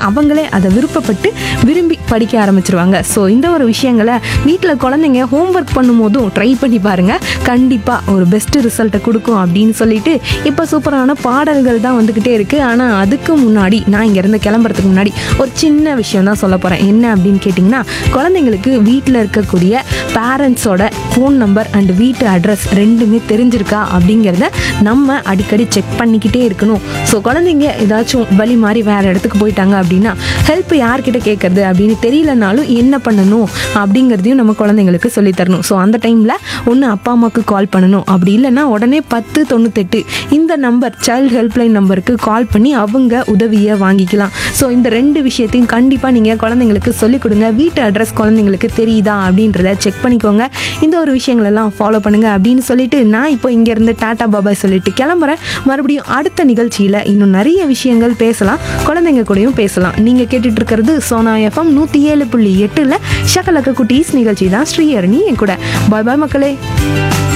அவங்களே அதை விருப்பப்பட்டு விரும்பி படிக்க ஆரம்பிச்சிருவாங்க ஸோ இந்த ஒரு விஷயங்களை வீட்டில் குழந்தைங்க ஹோம்ஒர்க் பண்ணும்போதும் ட்ரை பண்ணி பாருங்க கண்டிப்பாக ஒரு பெஸ்ட் ரிசல்ட்டை கொடுக்கும் அப்படின்னு சொல்லிட்டு இப்போ சூப்பரான பாடல்கள் தான் வந்துக்கிட்டே இருக்குது ஆனால் அதுக்கு முன்னாடி நான் இங்கேருந்து கிளம்புறதுக்கு முன்னாடி ஒரு சின்ன விஷயம் தான் சொல்ல போகிறேன் என்ன அப்படின்னு கேட்டிங்கன்னா குழந்தைங்களுக்கு வீட்டில் இருக்கக்கூடிய பேரண்ட்ஸோட ஃபோன் நம்பர் அண்ட் வீட்டு அட்ரஸ் ரெண்டுமே தெரிஞ்சிருக்கா அப்படிங்கிறத நம்ம அடிக்கடி செக் பண்ணிக்கிட்டே இருக்கணும் ஸோ குழந்தைங்க ஏதாச்சும் வழி மாதிரி வேறு இடத்துக்கு போயிட்டாங்க அப்படின்னா ஹெல்ப் யார்கிட்ட கேட்கறது அப்படின்னு தெரியலனாலும் என்ன பண்ணணும் அப்படிங்கிறதையும் நம்ம குழந்தைங்களுக்கு சொல்லித் தரணும் ஸோ அந்த டைமில் ஒன்று அப்பா அம்மாவுக்கு கால் பண்ணணும் அப்படி இல்லைன்னா உடனே பத்து தொண்ணூத்தெட்டு இந்த நம்பர் சைல்டு ஹெல்ப்லைன் நம்பருக்கு கால் பண்ணி அவங்க உதவியை வாங்கிக்கலாம் ஸோ இந்த ரெண்டு விஷயத்தையும் கண்டிப்பாக நீங்கள் குழந்தைங்களுக்கு சொல்லிக் கொடுங்க வீட்டு அட்ரஸ் குழந்தைங்களுக்கு தெரியுதா அப்படின்றத செக் பண்ணிக்கோங்க இந்த ஒரு விஷயங்களெல்லாம் ஃபாலோ பண்ணுங்க அப்படின்னு சொல்லிட்டு நான் இப்போ இங்கேருந்து டாடா பாபாய் சொல்லிட்டு கிளம்புறேன் மறுபடியும் அடுத்த நிகழ்ச்சியில் இன்னும் நிறைய விஷயங்கள் பேசலாம் குழந்தைங்க கூடயும் பேசலாம் நீங்கள் கேட்டுட்டு இருக்கிறது சோனா எஃப்எம் நூற்றி ஏழு புள்ளி எட்டில் ஷக்கலக்க குட்டீஸ் நிகழ்ச்சி தான் ஸ்ரீஹரணி என் கூட பாய் பாய் மக்களே